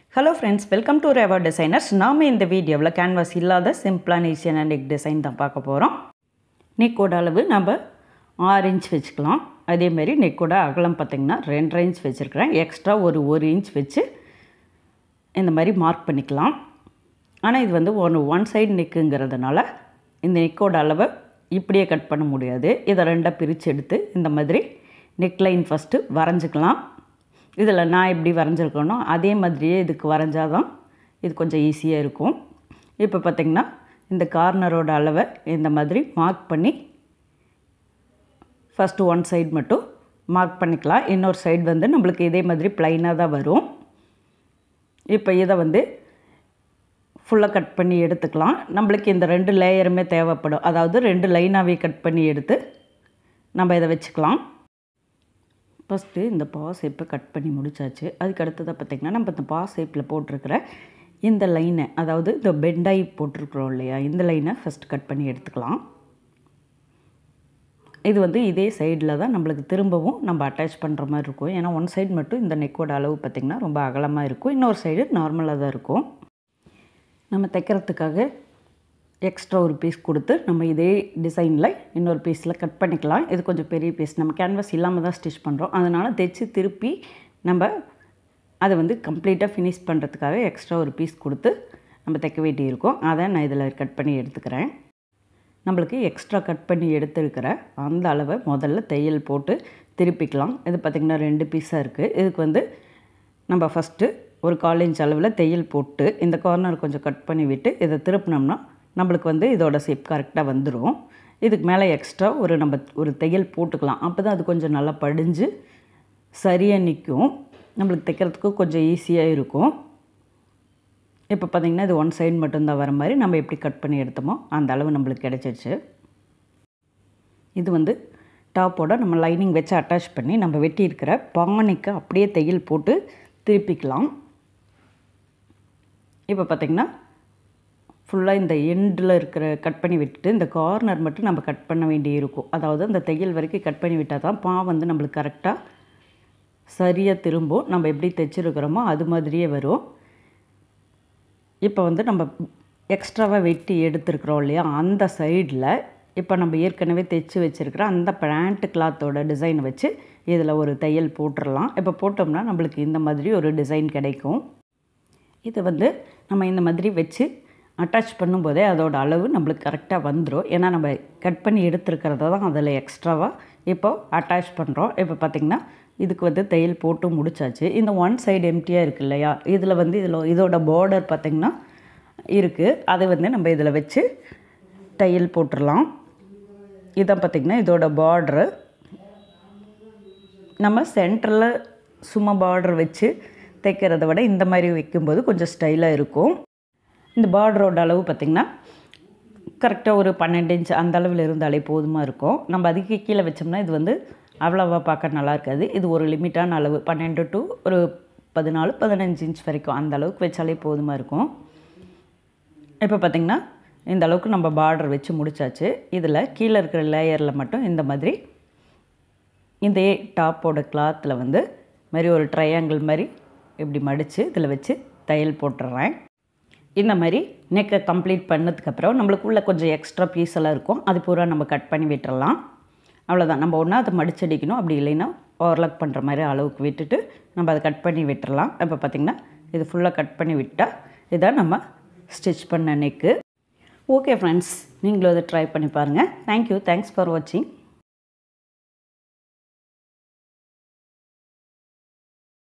hello friends welcome to Reva designers நாம் இந்த வீடியோவில் கேன்வாஸ் இல்லாத சிம்பிளான ஈஸியான நெக் டிசைன் தான் பார்க்க போகிறோம் நெக்கோட அளவு நம்ம ஆறு இன்ச் வச்சுக்கலாம் அதேமாரி நெக்கோட அகலம் பார்த்திங்கன்னா ரெண்டரை இன்ச் வச்சுருக்கிறேன் எக்ஸ்ட்ரா ஒரு ஒரு இன்ச் வச்சு இந்த மாதிரி மார்க் பண்ணிக்கலாம் ஆனால் இது வந்து ஒன்று ஒன் சைடு நெக்குங்கிறதுனால இந்த நெக்கோட அளவை இப்படியே கட் பண்ண முடியாது இதை ரெண்டாக பிரித்து எடுத்து இந்த மாதிரி நெக் லைன் ஃபஸ்ட்டு வரைஞ்சிக்கலாம் இதில் நான் எப்படி வரைஞ்சிருக்கேனோ அதே மாதிரியே இதுக்கு வரைஞ்சாதான் இது கொஞ்சம் ஈஸியாக இருக்கும் இப்போ பார்த்திங்கன்னா இந்த கார்னரோட அளவை இந்த மாதிரி மார்க் பண்ணி ஃபஸ்ட்டு ஒன் சைடு மட்டும் மார்க் பண்ணிக்கலாம் இன்னொரு சைடு வந்து நம்மளுக்கு இதே மாதிரி ப்ளைனாக தான் வரும் இப்போ இதை வந்து ஃபுல்லாக கட் பண்ணி எடுத்துக்கலாம் நம்மளுக்கு இந்த ரெண்டு லேயருமே தேவைப்படும் அதாவது ரெண்டு லைனாகவே கட் பண்ணி எடுத்து நம்ம இதை வச்சுக்கலாம் ஃபஸ்ட்டு இந்த பா ஷேப்பை கட் பண்ணி முடிச்சாச்சு அதுக்கு அடுத்ததாக பார்த்திங்கன்னா நம்ம இந்த பா ஷேப்பில் போட்டிருக்கிற இந்த லைனை அதாவது இந்த பெண்டாய் போட்டிருக்கிறோம் இல்லையா இந்த லைனை ஃபஸ்ட் கட் பண்ணி எடுத்துக்கலாம் இது வந்து இதே சைடில் தான் நம்மளுக்கு திரும்பவும் நம்ம அட்டாச் பண்ணுற மாதிரி இருக்கும் ஏன்னா ஒன் சைடு மட்டும் இந்த நெக்கோட அளவு பார்த்திங்கன்னா ரொம்ப அகலமாக இருக்கும் இன்னொரு சைடு நார்மலாக தான் இருக்கும் நம்ம தைக்கிறதுக்காக எக்ஸ்ட்ரா ஒரு பீஸ் கொடுத்து நம்ம இதே டிசைனில் இன்னொரு பீஸில் கட் பண்ணிக்கலாம் இது கொஞ்சம் பெரிய பீஸ் நம்ம கேன்வாஸ் இல்லாமல் தான் ஸ்டிச் பண்ணுறோம் அதனால் தைச்சி திருப்பி நம்ம அதை வந்து கம்ப்ளீட்டாக ஃபினிஷ் பண்ணுறதுக்காக எக்ஸ்ட்ரா ஒரு பீஸ் கொடுத்து நம்ம தைக்க வேண்டி இருக்கும் அதை நான் இதில் கட் பண்ணி எடுத்துக்கிறேன் நம்மளுக்கு எக்ஸ்ட்ரா கட் பண்ணி எடுத்துருக்கிற அந்த அளவை முதல்ல தையல் போட்டு திருப்பிக்கலாம் இது பார்த்திங்கன்னா ரெண்டு பீஸாக இருக்குது இதுக்கு வந்து நம்ம ஃபஸ்ட்டு ஒரு கால் இன்ச் அளவில் தையல் போட்டு இந்த கார்னர் கொஞ்சம் கட் பண்ணி விட்டு இதை திருப்பினோம்னா நம்மளுக்கு வந்து இதோட ஷேப் கரெக்டாக வந்துடும் இதுக்கு மேலே எக்ஸ்ட்ரா ஒரு நம்ம ஒரு தையல் போட்டுக்கலாம் அப்போ தான் அது கொஞ்சம் நல்லா படிஞ்சு சரியாக நிற்கும் நம்மளுக்கு தைக்கிறதுக்கு கொஞ்சம் ஈஸியாக இருக்கும் இப்போ பார்த்திங்கன்னா இது ஒன் சைடு மட்டும்தான் வர மாதிரி நம்ம எப்படி கட் பண்ணி எடுத்தோமோ அந்த அளவு நம்மளுக்கு கிடச்சிருச்சு இது வந்து டாப்போட நம்ம லைனிங் வச்சு அட்டாச் பண்ணி நம்ம வெட்டி இருக்கிற பானைக்கு அப்படியே தையல் போட்டு திருப்பிக்கலாம் இப்போ பார்த்திங்கன்னா ஃபுல்லாக இந்த எண்டில் இருக்கிற கட் பண்ணி விட்டுட்டு இந்த கார்னர் மட்டும் நம்ம கட் பண்ண வேண்டி இருக்கும் அதாவது அந்த தையல் வரைக்கும் கட் பண்ணி விட்டால் தான் பா வந்து நம்மளுக்கு கரெக்டாக சரியாக திரும்பும் நம்ம எப்படி தைச்சிருக்கிறோமோ அது மாதிரியே வரும் இப்போ வந்து நம்ம எக்ஸ்ட்ராவாக வெட்டி எடுத்துருக்குறோம் இல்லையா அந்த சைடில் இப்போ நம்ம ஏற்கனவே தைச்சி வச்சுருக்கிற அந்த பேண்ட் கிளாத்தோட டிசைன் வச்சு இதில் ஒரு தையல் போட்டுடலாம் இப்போ போட்டோம்னா நம்மளுக்கு இந்த மாதிரி ஒரு டிசைன் கிடைக்கும் இது வந்து நம்ம இந்த மாதிரி வச்சு அட்டாச் பண்ணும்போதே அதோட அளவு நம்மளுக்கு கரெக்டாக வந்துடும் ஏன்னா நம்ம கட் பண்ணி எடுத்துருக்கிறத தான் அதில் எக்ஸ்ட்ராவாக இப்போ அட்டாச் பண்ணுறோம் இப்போ பார்த்திங்கன்னா இதுக்கு வந்து தையல் போட்டு முடிச்சாச்சு இந்த ஒன் சைடு எம்டியாக இருக்குது இல்லையா இதில் வந்து இதில் இதோட பார்டர் பார்த்திங்கன்னா இருக்குது அதை வந்து நம்ம இதில் வச்சு தையல் போட்டுடலாம் இதான் பார்த்திங்கன்னா இதோட பார்ட்ரு நம்ம சென்டரில் சும்மா பார்டர் வச்சு தைக்கிறத விட இந்த மாதிரி வைக்கும்போது கொஞ்சம் ஸ்டைலாக இருக்கும் இந்த பார்டரோட அளவு பார்த்திங்கன்னா கரெக்டாக ஒரு பன்னெண்டு இன்ச் அந்த அளவில் இருந்தாலே போதுமாக இருக்கும் நம்ம அதுக்கு கீழே வச்சோம்னா இது வந்து அவ்வளோவா பார்க்க நல்லா இருக்காது இது ஒரு லிமிட்டான அளவு பன்னெண்டு டு ஒரு பதினாலு பதினஞ்சு இன்ச் வரைக்கும் அந்த அளவுக்கு வச்சாலே போதுமாக இருக்கும் இப்போ பார்த்திங்கன்னா இந்த அளவுக்கு நம்ம பார்டர் வச்சு முடிச்சாச்சு இதில் கீழே இருக்கிற லேயரில் மட்டும் இந்த மாதிரி இந்த டாப்போட கிளாத்தில் வந்து மாதிரி ஒரு ட்ரையாங்கிள் மாதிரி இப்படி மடித்து இதில் வச்சு தையல் போட்டுடுறேன் இந்த மாதிரி நெக்கை கம்ப்ளீட் பண்ணதுக்கப்புறம் நம்மளுக்குள்ளே கொஞ்சம் எக்ஸ்ட்ரா பீஸ் எல்லாம் இருக்கும் அது பூரா நம்ம கட் பண்ணி விட்டுறலாம் அவ்வளோதான் நம்ம ஒன்றா அதை மடிச்சடிக்கணும் அப்படி இல்லைன்னா ஓவர்லாக் பண்ணுற மாதிரி அளவுக்கு விட்டுட்டு நம்ம அதை கட் பண்ணி விட்டுறலாம் இப்போ பார்த்திங்கன்னா இது ஃபுல்லாக கட் பண்ணி விட்டால் இதான் நம்ம ஸ்டிச் பண்ண நெக்கு ஓகே ஃப்ரெண்ட்ஸ் நீங்களும் அதை ட்ரை பண்ணி பாருங்கள் தேங்க்யூ தேங்க்ஸ் ஃபார் வாட்சிங்